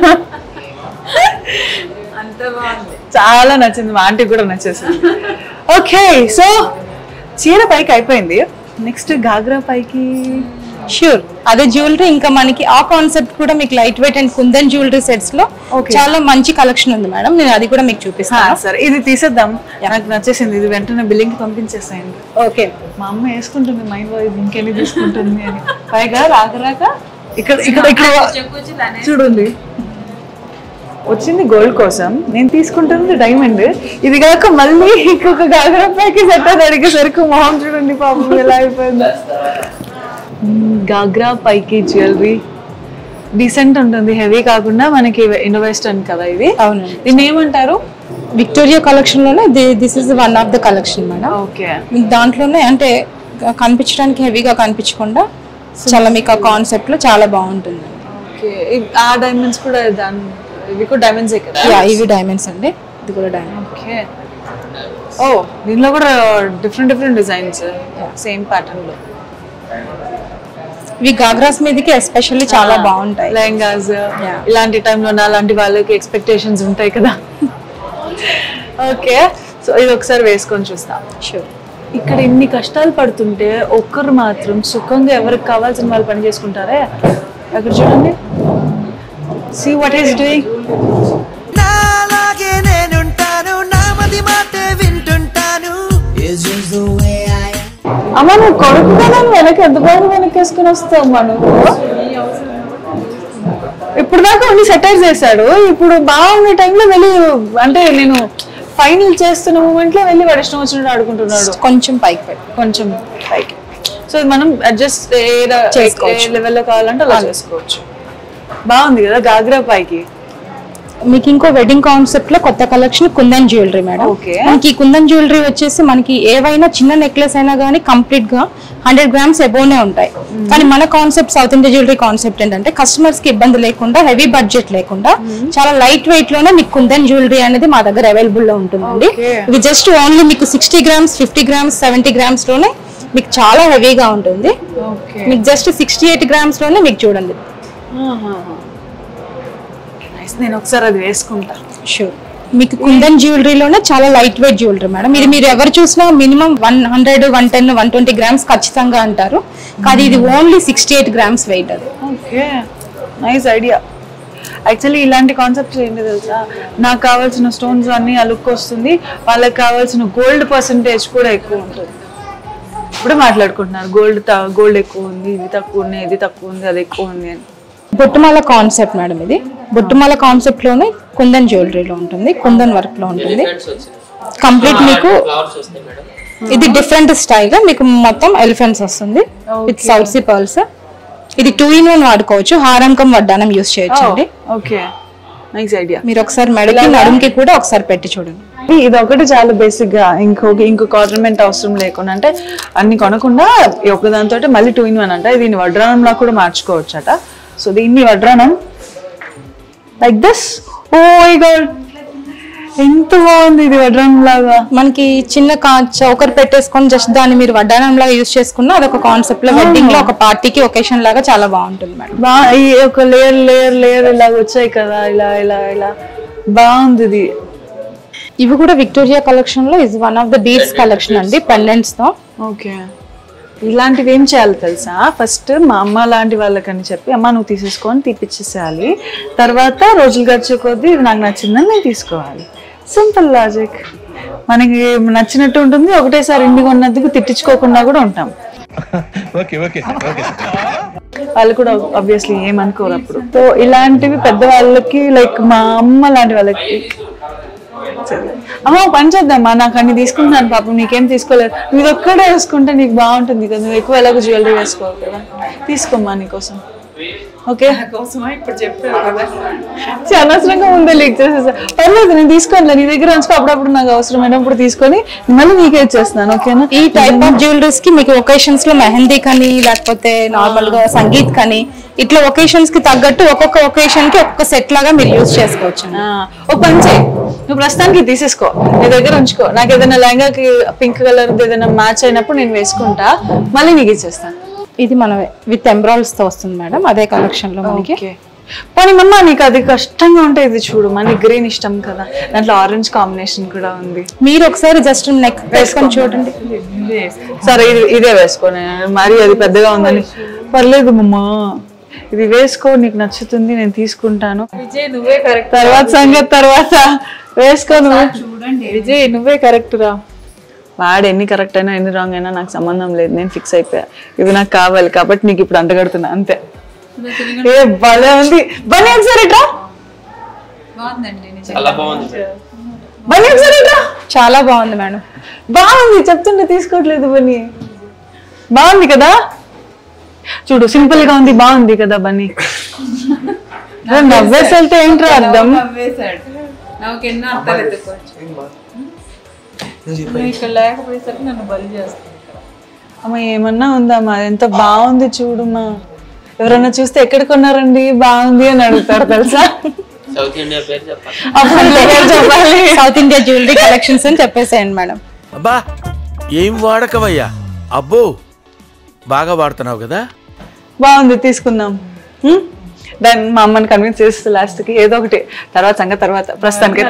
అంత బాగుంది చాలా నచ్చింది మా ఆంటీకి కూడా నచ్చేసింది ఓకే సో చీర పైకి అయిపోయింది నెక్స్ట్ గాగ్రా పైకి షూర్ అదే జ్యువెలరీ ఇంకా మనకి ఆ కాన్సెప్ట్ కూడా మీకు light weight and kundan jewellery sets లో Okay. చాలా మంచి కలెక్షన్ ఉంది మేడం నేను అది కూడా మీకు చూపిస్తాను సరే ఇది తీసేద్దాం నాకు నచ్చేసింది ఇది వెంటనే బిల్లింగ్ పంపించేసేయండి ఓకే మా అమ్మ వేసుకుంటుంది మైండ్ వాయిస్ ఇంకెన్ని తీసుకుంటుంది అని పైగా రాక రాక ఇక్కడ ఇక్కడ ఇక్కడ చెక్కొచ్చి దాన్ని చూడండి వచ్చింది గోల్డ్ కోసం నేను తీసుకుంటుంది డైమండ్ ఇది కాక మళ్ళీ ఇంకొక గాగరా పైకి సెట్ అది అడిగేసరికి మొహం చూడండి పాపం ఎలా అయిపోయిందో మ్మ్, గాగ్రా పైకి జ్యువెలరీ డీసెంట్ ఉంటుంది హెవీ కాకుండా మనకి ఇండో వెస్టర్న్ కదా ఇది అవునండి. దీన్ని ఏమంటారు విక్టోరియా కలెక్షన్ లోనే this is one of the collection madam okay మీకు దాంట్లోనే అంటే కనిపించడానికి హెవీగా కనిపించకుండా చాలా మీకు ఆ కాన్సెప్ట్ లో చాలా బాగుంటుంది ఓకే ఆ డైమండ్స్ కూడా దాని ఇవి కూడా డైమండ్సే కదా యా ఇవి డైమండ్స్ అండి ఇది కూడా డైమండ్ ఓకే ఓ దీనిలో కూడా different different designs same pattern లో ఇవి గాగ్రాస్ మీదకి ఎస్పెషల్లీ చాలా బాగుంటాయి లెహంగాస్ Yeah. ఇలాంటి టైంలో అలాంటి వాళ్ళకి ఎక్స్పెక్టేషన్స్ ఉంటాయి కదా ఓకే సో ఇది ఒకసారి వేసుకొని చూస్తాం షూర్ ఇక్కడ ఇన్ని కష్టాలు పడుతుంటే ఒక్కరు మాత్రం సుఖంగా ఎవరికి కావాల్సిన వాళ్ళు పని చేసుకుంటారే అక్కడ చూడండి సీ వాట్ ఈస్ డూయింగ్ నాలాగే నేనుంటాను నామది మాటే వింటుంటాను It's just the way I am. అమ్మ నువ్వు కొడుకుగా నన్ను వెనక ఎంత బాగా వెనకేసుకుని వస్తావు అమ్మా నువ్వు ఇప్పుడు దాకా అన్ని సెటైర్ చేశాడు ఇప్పుడు బాగున్న టైంలో వెళ్ళి అంటే నేను ఫైనల్ చేస్తున్న మూమెంట్ లో వెళ్ళి వాడు ఇష్టం వచ్చినట్టు ఆడుకుంటున్నాడు కొంచెం పైకి పెట్టు కొంచెం పైకి సో మనం అడ్జస్ట్ ఏ చేసుకోవచ్చు. లెవెల్లో కావాలంటే అలా చేసుకోవచ్చు బాగుంది కదా గాగ్రా పైకి మీకు ఇంకో వెడ్డింగ్ కాన్సెప్ట్ లో కొత్త collection kundan jewellery madam Okay. మనకి ఈ కుందన్ జ్యువెలరీ వచ్చేసి మనకి ఏవైనా చిన్న నెక్లెస్ అయినా కానీ కంప్లీట్ గా హండ్రెడ్ గ్రామ్స్ ఎబోనే ఉంటాయి కానీ మన concept South India jewellery concept ఏంటంటే కస్టమర్స్ కి ఇబ్బంది లేకుండా హెవీ బడ్జెట్ లేకుండా చాలా లైట్ వెయిట్ లోనే మీకు కుందన్ జ్యువెలరీ అనేది మా దగ్గర అవైలబుల్ లో ఉంటుందండి Okay. ఇది జస్ట్ ఓన్లీ మీకు sixty grams fifty grams seventy grams లోనే మీకు చాలా హెవీగా ఉంటుంది ఓకే మీకు జస్ట్ సిక్స్టీ ఎయిట్ గ్రామ్స్ లోనే మీకు చూడండి నైస్ నేను ఒకసారి అది వేసుకుంటా షూర్ మీకు కుందన్ జ్యువెలరీలోనే చాలా లైట్ వెయిట్ జ్యువెలరీ మేడం ఇది మీరు ఎవరు చూసినా minimum one hundred one ten one twenty grams ఖచ్చితంగా అంటారు కానీ ఇది only sixty eight grams weight అది ఓకే నైస్ ఐడియా యాక్చువల్లీ ఇలాంటి కాన్సెప్ట్స్ ఏంటి తెలుసా నాకు కావాల్సిన స్టోన్స్ అన్ని ఆ లుక్ వస్తుంది వాళ్ళకి కావాల్సిన గోల్డ్ పర్సంటేజ్ కూడా ఎక్కువ ఉంటుంది ఇప్పుడు మాట్లాడుకుంటున్నారు గోల్డ్ గోల్డ్ ఎక్కువ ఉంది ఇది తక్కువ ఉంది ఇది తక్కువ ఉంది అది ఎక్కువ ఉంది అని బొట్టుమాల కాన్సెప్ట్ మేడం ఇది బొట్టుమాల కాన్సెప్ట్ లోనే కుందన్ జ్యువెలరీలో ఉంటుంది కుందన్ వర్క్ లో ఉంటుంది కంప్లీట్ మీకు ఫ్లవర్స్ వస్తాయి మేడం ఇది డిఫరెంట్ స్టైల్ మీకు మొత్తం ఎలిఫెంట్స్ వస్తుంది విత్ సౌత్సీ పర్ల్స్ ఇది టూ ఇన్ వన్ వాడుకోవచ్చు హారంకం వడ్డానం యూస్ చేయొచ్చు అండి ఓకే నైస్ ఐడియా మీరు ఒకసారి మెడకి నడుముకి కూడా ఒకసారి పెట్టి చూడండి ఇది ఒకటి చాలా బేసిక్ గా ఇంకొక ఇంకొక ఆర్నమెంట్ అవసరం లేకుండా అంటే అన్ని కొనకుండా ఈ ఒక్క దాంతో మళ్ళీ టూ ఇన్ వన్ అంట దీన్ని వడ్రానంలా కూడా మార్చుకోవచ్చు అట సో దీన్ని వడ్రానం like this oh my god ఎంత బాగుంది ఇది వడ్రానం లాగా మనకి చిన్న కా- చౌకర్ పెట్టేసుకొని జస్ట్ దాన్ని మీరు వడ్డానం లాగా యూస్ చేసుకున్నా అదొక కాన్సెప్ట్ లో వెడ్డింగ్ లో ఒక పార్టీకి ఒకేషన్ లాగా చాలా బాగుంటుంది మేడం బా ఈ ఒక లేయర్ లేయర్ లేయర్ ఇలా వచ్చాయి కదా ఇలా ఇలా ఇలా బాగుంది ఇది ఇవి కూడా విక్టోరియా కలెక్షన్ లో is one of the beads collection అండి పెండెంట్స్ తో ఓకే ఇలాంటివి ఏం చేయాలి తెలుసా ఫస్ట్ మా అమ్మ లాంటి వాళ్ళకని చెప్పి అమ్మ నువ్వు తీసేసుకొని తీపిచ్చేసేయాలి తర్వాత రోజులు గడిచే కొద్దీ ఇది నాకు నచ్చిందని నేను తీసుకోవాలి సింపుల్ లాజిక్ మనకి నచ్చినట్టు ఉంటుంది ఒకటేసారి ఇంటికి ఉన్నందుకు తిట్టించుకోకుండా కూడా ఉంటాం వాళ్ళు కూడా ఆబ్వియస్లీ ఏమనుకోరు అప్పుడు సో ఇలాంటివి పెద్ద వాళ్ళకి లైక్ మా అమ్మ లాంటి వాళ్ళకి అమ్మ పని చేద్దామా నాకు అన్ని తీసుకుంటున్నాను పాపం నీకేం తీసుకోలేదు నువ్వు ఇది ఒక్కడే వేసుకుంటే నీకు బాగుంటుంది కదా నువ్వు ఎక్కువ ఎలాగో జ్యువెలరీ వేసుకోవాలి కదా తీసుకోమ్మా నీకోసం ఓకే చీ, అనవసరంగా ముందే లీక్ చేసేసా పర్లేదు నేను తీసుకోను నీ దగ్గర ఉంచుకో అప్పుడప్పుడు నాకు అవసరమైనప్పుడు తీసుకొని మళ్ళీ నీకే ఇచ్చేస్తున్నాను ఓకేనా ఈ టైప్ ఆఫ్ జ్యువెలరీస్ కి మీకు ఒకేషన్స్ లో మెహందీ కానీ లేకపోతే నార్మల్ గా సంగీత్ కానీ ఇట్లా ఒకేషన్స్ కి తగ్గట్టు ఒక్కొక్క ఒకేషన్ కి ఒక్కొక్క సెట్ లాగా మీరు యూస్ చేసుకోవచ్చు ఆ, ఒక పని చేయి నువ్వు ప్రస్తుతానికి తీసేసుకో నీ దగ్గర ఉంచుకో నాకు ఏదైనా లెహంగాకి పింక్ కలర్ ఏదైనా మ్యాచ్ అయినప్పుడు నేను వేసుకుంటా మళ్ళీ నీకు ఇచ్చేస్తాను ఇది మన విత్ ఎంబ్రాయిల్స్ తో వస్తుంది మేడం అదే కలెక్షన్ లో మనకి ఓకే పోనీ మమ్మ నీకు అది కష్టంగా ఉంటే ఇది చూడు మనకి గ్రీన్ ఇష్టం కదా దాంట్లో ఆరెంజ్ కాంబినేషన్ కూడా ఉంది మీరు ఒకసారి జస్ట్ నెక్ వేసుకొని చూడండి సరే ఇది ఇదే వేసుకో నేను మరి అది పెద్దగా ఉందని పర్లేదు మమ్మ ఇది వేసుకో నీకు నచ్చుతుంది నేను తీసుకుంటాను విజయ్ నువ్వే కరెక్ట్ తర్వాత సంగతి తర్వాత వేసుకో నువ్వు చూడండి విజయ్ నువ్వే కరెక్ట్ రా వాడు ఎన్ని కరెక్ట్ అయినా ఎన్ని రాంగ్ అయినా నాకు సంబంధం లేదు నేను ఫిక్స్ అయిపోయా ఇవి నాకు కావాలి కాబట్టి నీకు ఇప్పుడు అంటగడుతున్నా అంతే ఏ భలే ఉంది బన్నీ ఒకసారి ఇట్రా బాగుందండి నిజంగా చాలా బాగుంది బన్నీ ఒకసారి ఇట్రా చాలా బాగుంది మేడం బాగుంది చెప్తుంటే తీసుకోవట్లేదు బన్నీ బాగుంది కదా చూడు సింపుల్ గా ఉంది బాగుంది కదా బన్నీ నవ్వేసి వెళ్తే ఏంట్రా అర్థం నవ్వేశాడు నాకు ఎన్నో అర్థాలు ఎత్తుకోవచ్చు నువ్వు ఇక్కడ లేకపోయేసరికి నన్ను బలి చేస్తాను అమ్మ ఏమన్నా ఉందమ్మా ఎంత బాగుంది చూడుమా ఎవరన్నా చూస్తే ఎక్కడ కొన్నారండి బాగుంది అని అడుగుతారు తెలుసా సౌత్ ఇండియా పేరు చెప్పాలి అప్పుడు నీ పేరు చెప్పాలి సౌత్ ఇండియా జ్యువెలరీ కలెక్షన్స్ అని చెప్పేసేయండి మేడం అబ్బా ఏం వాడకవయ్యా అబ్బో బాగా వాడుతున్నావు కదా బాగుంది తీసుకుందాం హ్మ్? దాన్ని మా అమ్మని కన్విన్స్ చేస్తే లాస్ట్ కి ఏదో ఒకటి తర్వాత సంగతి తర్వాత ప్రస్తుతానికి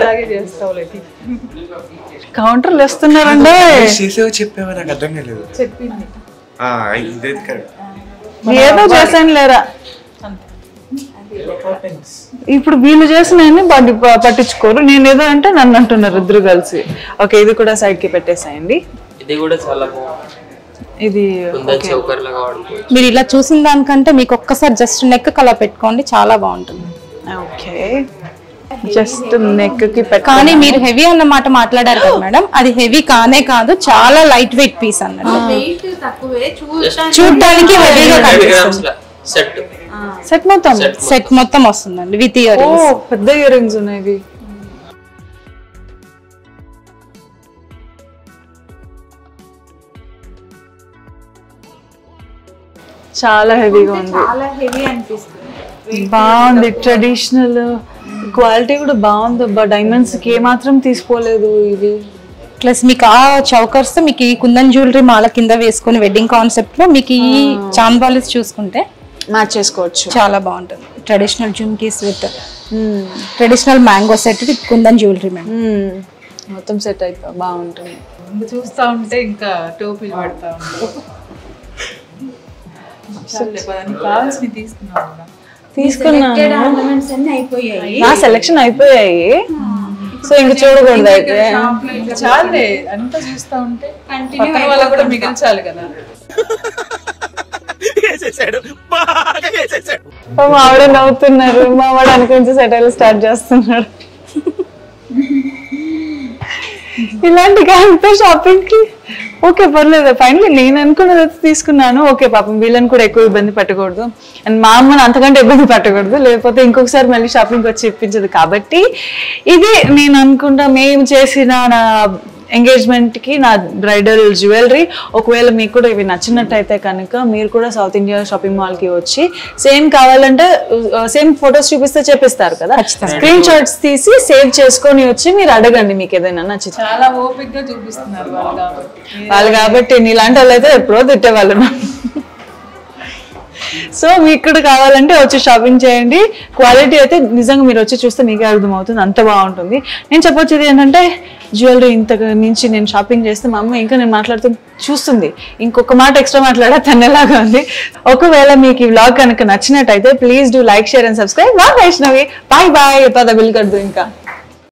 కౌంటర్లు వేస్తున్నారండి చేసేవో చెప్పావా నాకు అర్థం కాలేదు చెప్పింది ఆ, ఇదేది కరెక్ట్ ఏదో చేశాను లేరా ఇప్పుడు వీళ్ళు చేసిన పట్టి పట్టించుకోరు నేను ఏదో అంటే నన్ను అంటున్నారు ఇద్దరు కలిసి ఓకే ఇది కూడా సైడ్ కి పెట్టేసాయండి ఇది కూడా చాలా బాగుంది ఇది కుందన్ చౌకర్ లాగా వాడుకోవచ్చు మీరు ఇలా చూసిన దానికంటే మీకు ఒక్కసారి జస్ట్ నెక్ కలా పెట్టుకోండి చాలా బాగుంటుంది ఓకే జస్ట్ నెక్ కి పెట్ట కానీ మీరు హెవీ అన్న మాట మాట్లాడారు కదా మేడం అది హెవీ కానే కాదు చాలా లైట్ వెయిట్ పీస్ అన్నట్టు వెయిట్ తక్కువే చూడటానికి చూడటానికి హెవీగా హండ్రెడ్ కనిపిస్తుంది గ్రామ్స్ సెట్ సెట్ మొత్తం సెట్ మొత్తం వస్తుందండి విత్ ఇయర్ ఓ పెద్ద ఇయర్ రింగ్స్ ఉన్నాయి ఇవి చాలా హెవీగా ఉంది చాలా హెవీ అనిపిస్తుంది బాగుంది ట్రెడిషనల్ క్వాలిటీ కూడా బాగుంది అబ్బా డైమండ్స్ కి ఏమాత్రం తీసుకోలేదు ఇది ప్లస్ మీకు ఆ చౌకర్స్ తో మీకు ఈ కుందన్ జ్యువెలరీ మాల కింద వేసుకొని వెడ్డింగ్ కాన్సెప్ట్ లో మీకు ఈ చాంద్ బాలిస్ చూసుకుంటే మ్యాచ్ చేసుకోవచ్చు చాలా బాగుంటుంది traditional jhumkis with traditional mango set with kundan jewellery madam మ్మ్. మొత్తం సెట్ అయిపో బాగుంటుంది ఇంకా చూస్తా ఉంటే ఇంకా టోపీలు పెడతా ఉంటాం చాలులే పద, నీకు కావాల్సినవి తీసుకున్నావు కదా తీసుకున్నాను నా సెలెక్షన్ అయిపోయాయి సో ఇంక చూడకూడదు అయితే ఇంకా చాలులే అంతా చూస్తా ఉంటే పక్కన వాళ్ళకు కూడా మిగిల్చాలి కదా వేసేసాడు బాగా వేసేసాడు పాపం ఆవిడ నవ్వుతున్నారు మా వాడు అనుకుంటే సెటైల్ స్టార్ట్ చేస్తున్నాడు ఇలాంటి క్యాంప్ షాపింగ్ కి ఓకే పర్లేదు ఫైనల్ నేను అనుకున్నది అయితే తీసుకున్నాను ఓకే పాపం వీళ్ళని కూడా ఎక్కువ ఇబ్బంది పెట్టకూడదు అండ్ మా అమ్మని అంతకంటే ఇబ్బంది పెట్టకూడదు లేకపోతే ఇంకొకసారి మళ్ళీ షాపింగ్ వచ్చి ఇప్పించదు కాబట్టి ఇది నేను అనుకుంటా మేము చేసిన నా ఎంగేజ్మెంట్ కి నా బ్రైడల్ జ్యువెలరీ ఒకవేళ మీకు కూడా ఇవి నచ్చినట్టయితే కనుక మీరు కూడా సౌత్ ఇండియా షాపింగ్ మాల్ కి వచ్చి సేమ్ కావాలంటే సేమ్ ఫొటోస్ చూపిస్తే చెప్పిస్తారు కదా స్క్రీన్ షాట్స్ తీసి సేవ్ చేసుకొని వచ్చి మీరు అడగండి మీకు ఏదైనా నచ్చితే చాలా ఓపిక్ గా చూపిస్తున్నారు వాళ్ళు కాబట్టి వాళ్ళు కాబట్టి నీలాంటి వాళ్ళు అయితే ఎప్పుడో తిట్టేవాళ్ళు సో మీకు కూడా కావాలంటే వచ్చి షాపింగ్ చేయండి క్వాలిటీ అయితే నిజంగా మీరు వచ్చి చూస్తే మీకే అర్థమవుతుంది అంత బాగుంటుంది నేను చెప్పొచ్చేది ఏంటంటే జ్యువెలరీ ఇంత మించి నేను షాపింగ్ చేస్తే మా అమ్మ ఇంకా నేను మాట్లాడుతూ చూస్తుంది ఇంకొక మాట ఎక్స్ట్రా మాట్లాడా తనలాగా ఉంది ఒకవేళ మీకు ఈ వ్లాగ్ కనుక నచ్చినట్టయితే please do like share and subscribe వా వైష్ణవి బాయ్ బాయ్ పద బిల్ కడదు ఇంకా